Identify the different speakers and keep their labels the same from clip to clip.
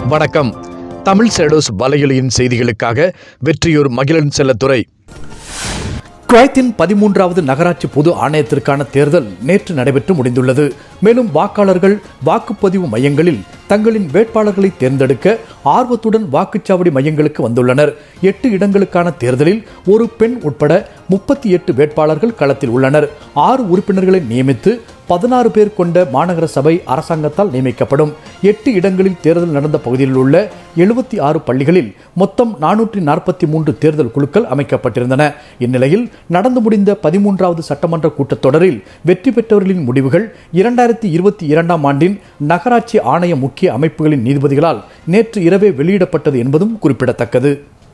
Speaker 1: வணக்கம் தமிழ் சேடோஸ் வலையொலியின் செய்திகளுக்காக வெற்றியூர் மகிழன் செல்லத்துறை குவைத்தின் பதிமூன்றாவது நகராட்சி பொது ஆணையத்திற்கான தேர்தல் நேற்று நடைபெற்று முடிந்துள்ளது மேலும் வாக்காளர்கள் வாக்குப்பதிவு மையங்களில் தங்களின் வேட்பாளர்களை தேர்ந்தெடுக்க ஆர்வத்துடன் வாக்குச்சாவடி மையங்களுக்கு வந்துள்ளனர் எட்டு இடங்களுக்கான தேர்தலில் ஒரு பெண் உட்பட முப்பத்தி எட்டு வேட்பாளர்கள் களத்தில் உள்ளனர் ஆறு உறுப்பினர்களை நியமித்து பதினாறு பேர் கொண்ட மாநகர சபை அரசாங்கத்தால் நியமிக்கப்படும் எட்டு இடங்களில் தேர்தல் நடந்த பகுதியில் உள்ள எழுபத்தி ஆறு பள்ளிகளில் மொத்தம் நானூற்றி நாற்பத்தி மூன்று தேர்தல் குழுக்கள் அமைக்கப்பட்டிருந்தன இந்நிலையில் நடந்து முடிந்த பதிமூன்றாவது சட்டமன்ற கூட்டத்தொடரில் வெற்றி பெற்றவர்களின் முடிவுகள் இரண்டாயிரத்தி இருபத்தி இரண்டாம் ஆண்டின் நகராட்சி ஆணைய முக்கிய அமைப்புகளின் நீதிபதிகளால் நேற்று இரவே வெளியிடப்பட்டது என்பதும் குறிப்பிடத்தக்கது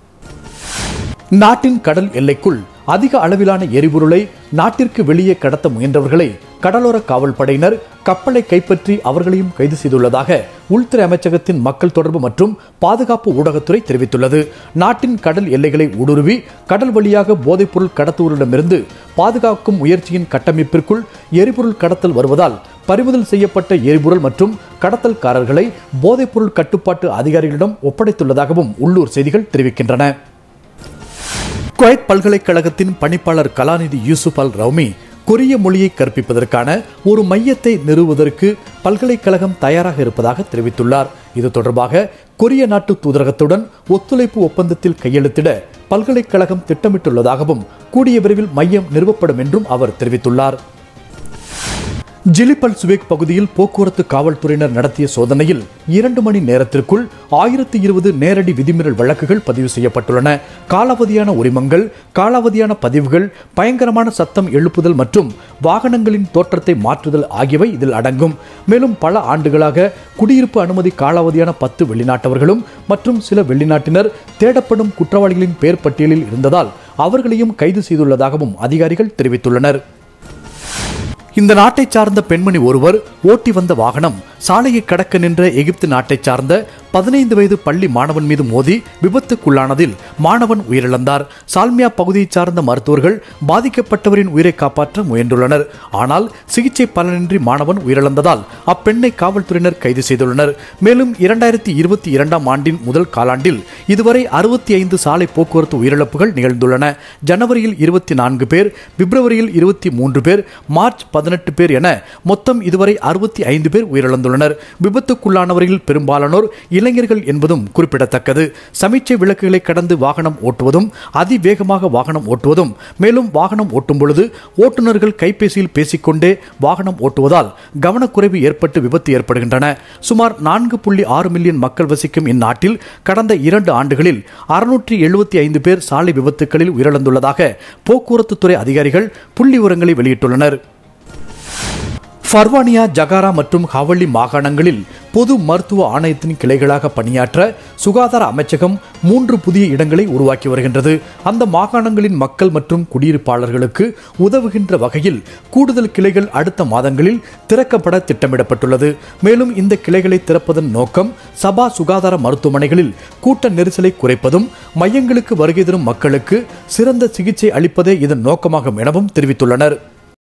Speaker 1: நாட்டின் கடல் எல்லைக்குள் அதிக அளவிலான எரிபொருளை நாட்டிற்கு வெளியே கடத்த முயன்றவர்களை கடலோர காவல் படையினர் கப்பலை கைப்பற்றி அவர்களையும் கைது செய்துள்ளதாக உள்துறை அமைச்சகத்தின் மக்கள் தொடர்பு மற்றும் பாதுகாப்பு ஊடகத்துறை தெரிவித்துள்ளது நாட்டின் கடல் எல்லைகளை ஊடுருவி கடல் வழியாக போதைப்பொருள் கடத்துவோரிடமிருந்து பாதுகாக்கும் முயற்சியின் கட்டமைப்பிற்குள் எரிபொருள் கடத்தல் வருவதால் பறிமுதல் செய்யப்பட்ட எரிபொருள் மற்றும் கடத்தல்காரர்களை போதைப்பொருள் கட்டுப்பாட்டு அதிகாரிகளிடம் ஒப்படைத்துள்ளதாகவும் உள்ளூர் செய்திகள் தெரிவிக்கின்றன குவைத் பல்கலைக்கழகத்தின் பணிப்பாளர் கலாநிதி யூசுப் அல் ரவுமி கொரிய மொழியை கற்பிப்பதற்கான ஒரு மையத்தை நிறுவுவதற்கு பல்கலைக்கழகம் தயாராக இருப்பதாக தெரிவித்துள்ளார் இது தொடர்பாக கொரிய நாட்டு தூதரகத்துடன் ஒத்துழைப்பு ஒப்பந்தத்தில் கையெழுத்திட பல்கலைக்கழகம் திட்டமிட்டுள்ளதாகவும் கூடிய விரைவில் மையம் நிறுவப்படும் என்றும் அவர் தெரிவித்துள்ளார் ஜிலிபல் சுவேக் பகுதியில் போக்குவரத்து காவல்துறையினர் நடத்திய சோதனையில் இரண்டு மணி நேரத்திற்குள் ஆயிரத்தி இருபது நேரடி விதிமீறல் வழக்குகள் பதிவு செய்யப்பட்டுள்ளன காலாவதியான உரிமங்கள் காலாவதியான பதிவுகள் பயங்கரமான சத்தம் எழுப்புதல் மற்றும் வாகனங்களின் தோற்றத்தை மாற்றுதல் ஆகியவை இதில் அடங்கும் மேலும் பல ஆண்டுகளாக குடியிருப்பு அனுமதி காலாவதியான பத்து வெளிநாட்டவர்களும் மற்றும் சில வெளிநாட்டினர் தேடப்படும் குற்றவாளிகளின் பெயர் பட்டியலில் இருந்ததால் அவர்களையும் கைது செய்துள்ளதாகவும் அதிகாரிகள் தெரிவித்துள்ளனர் இந்த நாட்டை சார்ந்த பெண்மணி ஒருவர் ஓட்டி வந்த வாகனம் சாலையை கடக்க நின்ற எகிப்து நாட்டை சார்ந்த பதினைந்து வயது பள்ளி மாணவன் மீது மோதி விபத்துக்குள்ளானதில் மாணவன் உயிரிழந்தார் சால்மியா பகுதியைச் சார்ந்த மருத்துவர்கள் பாதிக்கப்பட்டவரின் உயிரை காப்பாற்ற முயன்றுள்ளனர் ஆனால் சிகிச்சை பலனின்றி மாணவன் உயிரிழந்ததால் அப்பெண்ணை காவல்துறையினர் கைது செய்துள்ளனர் மேலும் இரண்டாயிரத்தி இருபத்தி இரண்டாம் ஆண்டின் முதல் காலாண்டில் இதுவரை அறுபத்தி ஐந்து சாலை போக்குவரத்து உயிரிழப்புகள் நிகழ்ந்துள்ளன ஜனவரியில் இருபத்தி நான்கு பேர் பிப்ரவரியில் இருபத்தி மூன்று பேர் மார்ச் பதினெட்டு பேர் என மொத்தம் இதுவரை அறுபத்தி ஐந்து பேர் உயிரிழந்துள்ளனர் விபத்துக்குள்ளானவர்களில் பெரும்பாலானோர் இளைஞர்கள் என்பதும் குறிப்பிடத்தக்கது சமீட்சை விளக்குகளை கடந்து வாகனம் ஓட்டுவதும் அதிவேகமாக வாகனம் ஓட்டுவதும் மேலும் வாகனம் ஓட்டும் பொழுது ஓட்டுநர்கள் கைபேசியில் பேசிக்கொண்டே வாகனம் ஓட்டுவதால் கவனக்குறைவு ஏற்பட்டு விபத்து ஏற்படுகின்றன சுமார் நான்கு புள்ளி ஆறு மில்லியன் மக்கள் வசிக்கும் இந்நாட்டில் கடந்த இரண்டு ஆண்டுகளில் அறுநூற்றி எழுபத்தி ஐந்து பேர் சாலை விபத்துகளில் உயிரிழந்துள்ளதாக போக்குவரத்து துறை அதிகாரிகள் புள்ளி விவரங்களை வெளியிட்டுள்ளனர் ஃபர்வானியா ஜகாரா மற்றும் ஹவல்லி மாகாணங்களில் பொது மருத்துவ ஆணையத்தின் கிளைகளாக பணியாற்ற சுகாதார அமைச்சகம் மூன்று புதிய இடங்களை உருவாக்கி வருகின்றது அந்த மாகாணங்களின் மக்கள் மற்றும் குடியிருப்பாளர்களுக்கு உதவுகின்ற வகையில் கூடுதல் கிளைகள் அடுத்த மாதங்களில் திறக்கப்பட திட்டமிடப்பட்டுள்ளது மேலும் இந்த கிளைகளை திறப்பதன் நோக்கம் சபா சுகாதார மருத்துவமனைகளில் கூட்ட நெரிசலை குறைப்பதும் மையங்களுக்கு வருகை தரும் மக்களுக்கு சிறந்த சிகிச்சை அளிப்பதே இதன் நோக்கமாகும் எனவும் தெரிவித்துள்ளனர்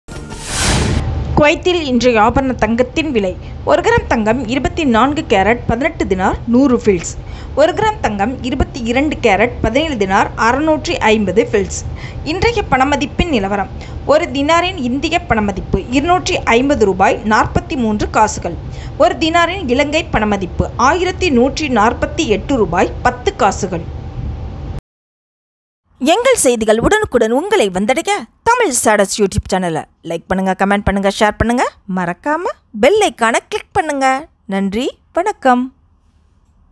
Speaker 2: குவைத்தில் இன்றைய ஆபரண தங்கத்தின் விலை ஒரு கிராம் தங்கம் இருபத்தி நான்கு கேரட் பதினெட்டு தினார் நூறு ஃபில்ஸ் ஒரு கிராம் தங்கம் இருபத்தி இரண்டு கேரட் பதினேழு தினார் அறுநூற்றி ஐம்பது ஃபில்ஸ் இன்றைய பணமதிப்பின் நிலவரம் ஒரு தினாரின் இந்திய பணமதிப்பு இருநூற்றி ஐம்பது ரூபாய் நாற்பத்தி மூன்று காசுகள் ஒரு தினாரின் இலங்கை பணமதிப்பு ஆயிரத்தி நூற்றி நாற்பத்தி எட்டு ரூபாய் பத்து காசுகள் எங்கள் செய்திகள் உடனுக்குடன் உங்களை வந்தடைய தமிழ் ஸ்டாடஸ் யூடியூப் சேனலை லைக் பண்ணுங்க கமெண்ட் பண்ணுங்க ஷேர் பண்ணுங்க மறக்காம பெல் ஐக்கானை கிளிக் பண்ணுங்க நன்றி வணக்கம்